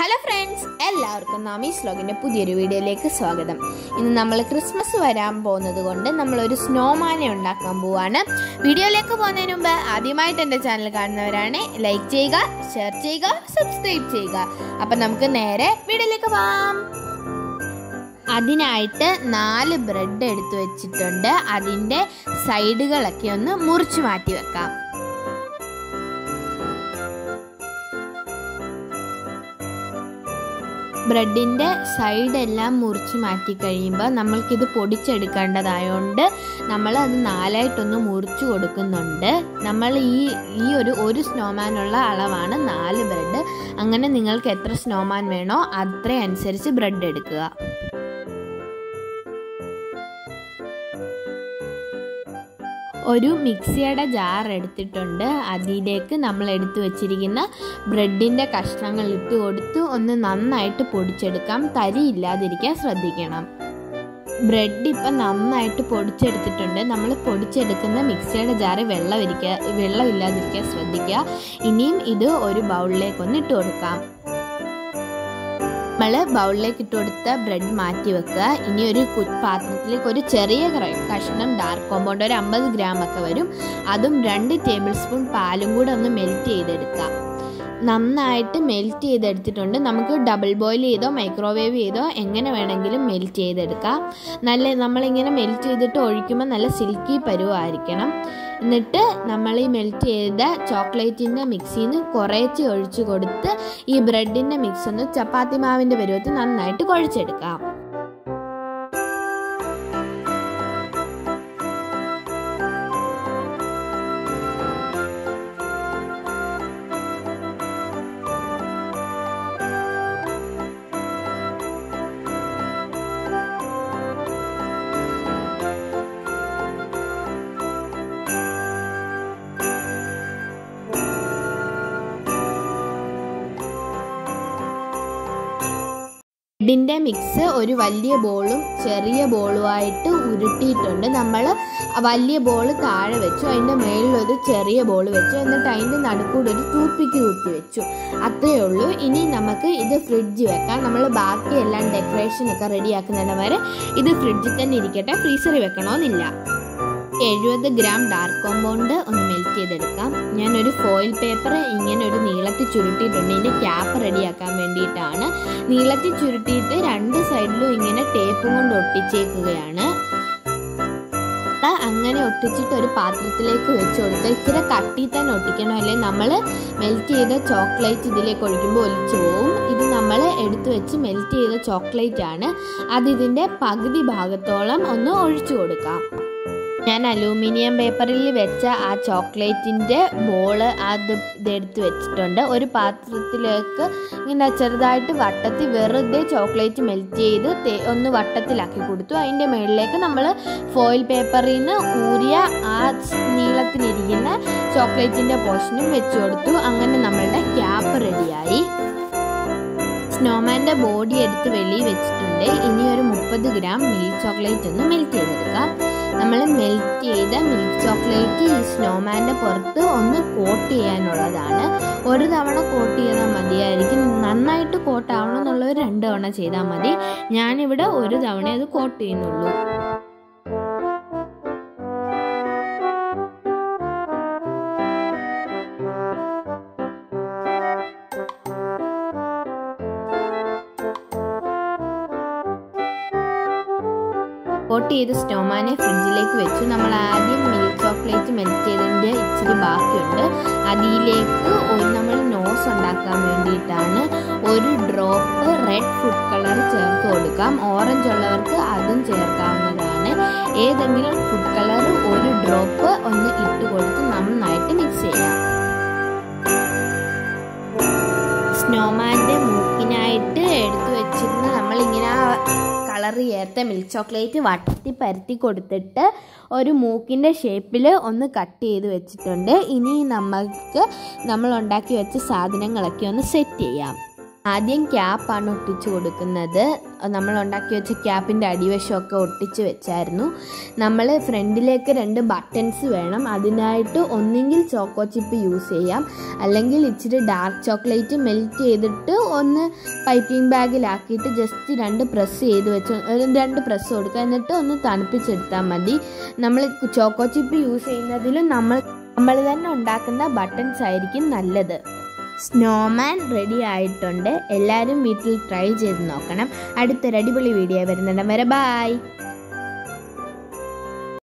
hello friends എല്ലാവർക്കും നാമീസ് വ്ലോഗിൻ്റെ പുതിയൊരു വീഡിയോയിലേക്ക് സ്വാഗതം ഇന്ന് നമ്മൾ ക്രിസ്മസ് വരാൻ പോകുന്നത് കൊണ്ട് നമ്മളൊരു സ്നോമാനെ ഉണ്ടാക്കാൻ പോവാണ് വീഡിയോയിലേക്ക് പോകുന്നതിന് മുമ്പ് ആദ്യമായിട്ട് എൻ്റെ ചാനൽ കാണുന്നവരാണ് ലൈക്ക് ചെയ്യുക ഷെയർ ചെയ്യുക സബ്സ്ക്രൈബ് ചെയ്യുക അപ്പം നമുക്ക് നേരെ വീഡിയോയിലേക്ക് പോവാം അതിനായിട്ട് നാല് ബ്രെഡ് എടുത്തു വെച്ചിട്ടുണ്ട് അതിൻ്റെ സൈഡുകളൊക്കെ ഒന്ന് മുറിച്ച് മാറ്റി വെക്കാം ബ്രെഡിൻ്റെ സൈഡെല്ലാം മുറിച്ച് മാറ്റി കഴിയുമ്പോൾ നമ്മൾക്കിത് പൊടിച്ചെടുക്കേണ്ടതായതുകൊണ്ട് നമ്മൾ അത് നാലായിട്ടൊന്ന് മുറിച്ച് കൊടുക്കുന്നുണ്ട് നമ്മൾ ഈ ഈ ഒരു ഒരു സ്നോമാനുള്ള അളവാണ് നാല് ബ്രെഡ് അങ്ങനെ നിങ്ങൾക്ക് എത്ര സ്നോമാൻ വേണോ അത്രയനുസരിച്ച് ബ്രെഡ് എടുക്കുക ഒരു മിക്സിയുടെ ജാർ എടുത്തിട്ടുണ്ട് അതിലേക്ക് നമ്മൾ എടുത്തു വെച്ചിരിക്കുന്ന ബ്രെഡിൻ്റെ കഷ്ണങ്ങൾ ഇട്ട് കൊടുത്ത് ഒന്ന് നന്നായിട്ട് പൊടിച്ചെടുക്കാം തരി ഇല്ലാതിരിക്കാൻ ശ്രദ്ധിക്കണം ബ്രെഡ് ഇപ്പം നന്നായിട്ട് പൊടിച്ചെടുത്തിട്ടുണ്ട് നമ്മൾ പൊടിച്ചെടുക്കുന്ന മിക്സിയുടെ ജാറ് വെള്ളം ഇരിക്കുക വെള്ളം ഇല്ലാതിരിക്കാൻ ശ്രദ്ധിക്കുക ഇനിയും ഇത് ഒരു ബൗളിലേക്ക് ഒന്ന് ഇട്ട് കൊടുക്കാം നമ്മൾ ബൗളിലേക്ക് ഇട്ട് കൊടുത്ത ബ്രെഡ് മാറ്റി വെക്കുക ഇനി ഒരു പാത്രത്തിലേക്ക് ഒരു ചെറിയ കഷ്ണം ഡാർക്ക് കോമ്പൗണ്ട് ഒരു അമ്പത് ഗ്രാം ഒക്കെ വരും അതും രണ്ട് ടേബിൾ സ്പൂൺ പാലും കൂടെ ഒന്ന് മെൽറ്റ് ചെയ്തെടുക്കുക നന്നായിട്ട് മെൽറ്റ് ചെയ്തെടുത്തിട്ടുണ്ട് നമുക്ക് ഡബിൾ ബോയിൽ ചെയ്തോ മൈക്രോവേവ് ചെയ്തോ എങ്ങനെ വേണമെങ്കിലും മെൽറ്റ് ചെയ്തെടുക്കാം നല്ല നമ്മളിങ്ങനെ മെൽറ്റ് ചെയ്തിട്ട് ഒഴിക്കുമ്പോൾ നല്ല സിൽക്കി പരുവായിരിക്കണം എന്നിട്ട് നമ്മൾ ഈ മെൽറ്റ് ചെയ്ത ചോക്ലേറ്റിൻ്റെ മിക്സിയിൽ നിന്ന് കുറേച്ച് ഒഴിച്ചു കൊടുത്ത് ഈ ബ്രെഡിൻ്റെ മിക്സ് ഒന്ന് ചപ്പാത്തി മാവിൻ്റെ പരുവത്തിൽ നന്നായിട്ട് കുഴച്ചെടുക്കാം ബ്രെഡിൻ്റെ മിക്സ് ഒരു വലിയ ബോളും ചെറിയ ബോളുമായിട്ട് ഉരുട്ടിയിട്ടുണ്ട് നമ്മൾ വലിയ ബോൾ താഴെ വെച്ചു അതിൻ്റെ മേളിൽ ഒരു ചെറിയ ബോൾ വെച്ചു എന്നിട്ട് അതിൻ്റെ നടുക്കൂടെ ഒരു ടൂത്ത്പിക്ക് കുത്തി വെച്ചു അത്രയേ ഉള്ളൂ ഇനി നമുക്ക് ഇത് ഫ്രിഡ്ജ് വെക്കാം നമ്മൾ ബാക്കി എല്ലാം ഡെക്കറേഷൻ ഒക്കെ റെഡിയാക്കുന്നിടം വരെ ഇത് ഫ്രിഡ്ജിൽ തന്നെ ഇരിക്കട്ടെ ഫ്രീസറിൽ വെക്കണമെന്നില്ല എഴുപത് ഗ്രാം ഡാർക്ക് കോമ്പൗണ്ട് ഒന്ന് മെൽറ്റ് ചെയ്തെടുക്കാം ഞാനൊരു ഫോയിൽ പേപ്പർ ഇങ്ങനെ ഒരു നീളത്തിൽ ചുരുട്ടിയിട്ടുണ്ട് ഇതിൻ്റെ ക്യാപ്പ് റെഡിയാക്കാൻ വേണ്ടിയിട്ടാണ് നീളത്തിൽ ചുരുട്ടിയിട്ട് രണ്ട് സൈഡിലും ഇങ്ങനെ ടേപ്പും കൊണ്ട് ഒട്ടിച്ചേക്കുകയാണ് അങ്ങനെ ഒട്ടിച്ചിട്ട് ഒരു പാത്രത്തിലേക്ക് വെച്ച് കൊടുക്കുക ഇച്ചിരി കട്ടി തന്നെ ഒട്ടിക്കണം അല്ലെ നമ്മൾ മെൽറ്റ് ചെയ്ത ചോക്ലേറ്റ് ഇതിലേക്ക് ഒഴിക്കുമ്പോൾ ഒലിച്ചു പോവും ഇത് നമ്മൾ എടുത്തു വെച്ച് മെൽറ്റ് ചെയ്ത ചോക്ലേറ്റ് ആണ് അത് ഇതിൻ്റെ പകുതി ഭാഗത്തോളം ഒന്ന് ഒഴിച്ചു കൊടുക്കാം ഞാൻ അലൂമിനിയം പേപ്പറിൽ വെച്ച ആ ചോക്ലേറ്റിൻ്റെ ബോള് അത് ഇതെടുത്ത് വെച്ചിട്ടുണ്ട് ഒരു പാത്രത്തിലേക്ക് ഇങ്ങനെ ചെറുതായിട്ട് വട്ടത്തിൽ വെറുതെ ചോക്ലേറ്റ് മെൽറ്റ് ചെയ്ത് ഒന്ന് വട്ടത്തിലാക്കി കൊടുത്തു അതിൻ്റെ മുകളിലേക്ക് നമ്മൾ ഫോയിൽ പേപ്പറിൽ നിന്ന് ഊരിയ ആ നീളത്തിലിരിക്കുന്ന ചോക്ലേറ്റിൻ്റെ പോർഷനും വെച്ചു കൊടുത്തു അങ്ങനെ നമ്മളുടെ ക്യാപ്പ് റെഡിയായി സ്നോമാൻ്റെ ബോഡി എടുത്ത് വെളിയിൽ വെച്ചിട്ടുണ്ട് ഇനി ഒരു മുപ്പത് ഗ്രാം മിൽക്ക് ചോക്ലേറ്റ് ഒന്ന് മെൽറ്റ് ചെയ്തെടുക്കാം നമ്മൾ മെൽറ്റ് ചെയ്ത മിൽക്ക് ചോക്ലേറ്റ് ഈ സ്നോമാൻ്റെ പുറത്ത് ഒന്ന് കോട്ട് ചെയ്യാനുള്ളതാണ് ഒരു തവണ കോട്ട് ചെയ്താൽ മതിയായിരിക്കും നന്നായിട്ട് കോട്ടാവണം എന്നുള്ളവർ രണ്ട് തവണ ചെയ്താൽ മതി ഞാനിവിടെ ഒരു തവണ അത് കോട്ട് ചെയ്യുന്നുള്ളൂ കോട്ട് ചെയ്ത് സ്നോമാനെ ഫ്രിഡ്ജിലേക്ക് വെച്ചു നമ്മൾ ആദ്യം മിൽക്ക് ചോക്ലേറ്റ് മെൽറ്റ് ചെയ്തതിൻ്റെ ഇച്ചിരി ബാക്കിയുണ്ട് അതിലേക്ക് ഒരു നമ്മൾ നോസ് ഉണ്ടാക്കാൻ വേണ്ടിയിട്ടാണ് ഒരു ഡ്രോപ്പ് റെഡ് ഫുഡ് കളർ ചേർത്ത് കൊടുക്കാം ഓറഞ്ച് ഉള്ളവർക്ക് അതും ചേർക്കാവുന്നതാണ് ഏതെങ്കിലും ഫുഡ് കളർ ഒരു ഡ്രോപ്പ് ഒന്ന് ഇട്ട് കൊടുത്ത് നന്നായിട്ട് മിക്സ് ചെയ്യാം സ്നോമാൻ്റെ മൂക്കിനായിട്ട് എടുത്തു വെച്ചിരുന്ന നമ്മളിങ്ങനെ കളർ ചേർത്ത മിൽക്ക് ചോക്ലേറ്റ് വട്ടി പരത്തി കൊടുത്തിട്ട് ഒരു മൂക്കിൻ്റെ ഷേപ്പിൽ ഒന്ന് കട്ട് ചെയ്ത് വെച്ചിട്ടുണ്ട് ഇനി നമുക്ക് നമ്മൾ ഉണ്ടാക്കി വെച്ച സാധനങ്ങളൊക്കെ ഒന്ന് സെറ്റ് ചെയ്യാം ആദ്യം ക്യാപ്പാണ് ഒട്ടിച്ചു കൊടുക്കുന്നത് നമ്മൾ ഉണ്ടാക്കി വെച്ച ക്യാപ്പിൻ്റെ അടിവശമൊക്കെ ഒട്ടിച്ച് വെച്ചായിരുന്നു നമ്മൾ ഫ്രണ്ടിലേക്ക് രണ്ട് ബട്ടൺസ് വേണം അതിനായിട്ട് ഒന്നെങ്കിൽ ചോക്കോ ചിപ്പ് യൂസ് ചെയ്യാം അല്ലെങ്കിൽ ഇച്ചിരി ഡാർക്ക് ചോക്ലേറ്റ് മെൽറ്റ് ചെയ്തിട്ട് ഒന്ന് പൈപ്പിംഗ് ബാഗിലാക്കിയിട്ട് ജസ്റ്റ് രണ്ട് പ്രസ് ചെയ്ത് വെച്ച് ഒരു രണ്ട് പ്രസ് കൊടുക്കുക എന്നിട്ട് ഒന്ന് തണുപ്പിച്ചെടുത്താൽ മതി നമ്മൾ ചോക്കോ ചിപ്പ് യൂസ് ചെയ്യുന്നതിലും നമ്മൾ നമ്മൾ തന്നെ ഉണ്ടാക്കുന്ന ബട്ടൺസ് ആയിരിക്കും നല്ലത് സ്നോമാൻ റെഡി ആയിട്ടുണ്ട് എല്ലാവരും വീട്ടിൽ ട്രൈ ചെയ്ത് നോക്കണം അടുത്തൊരു അടിപൊളി വീഡിയോ വരുന്നുണ്ട് വരെ ബായ്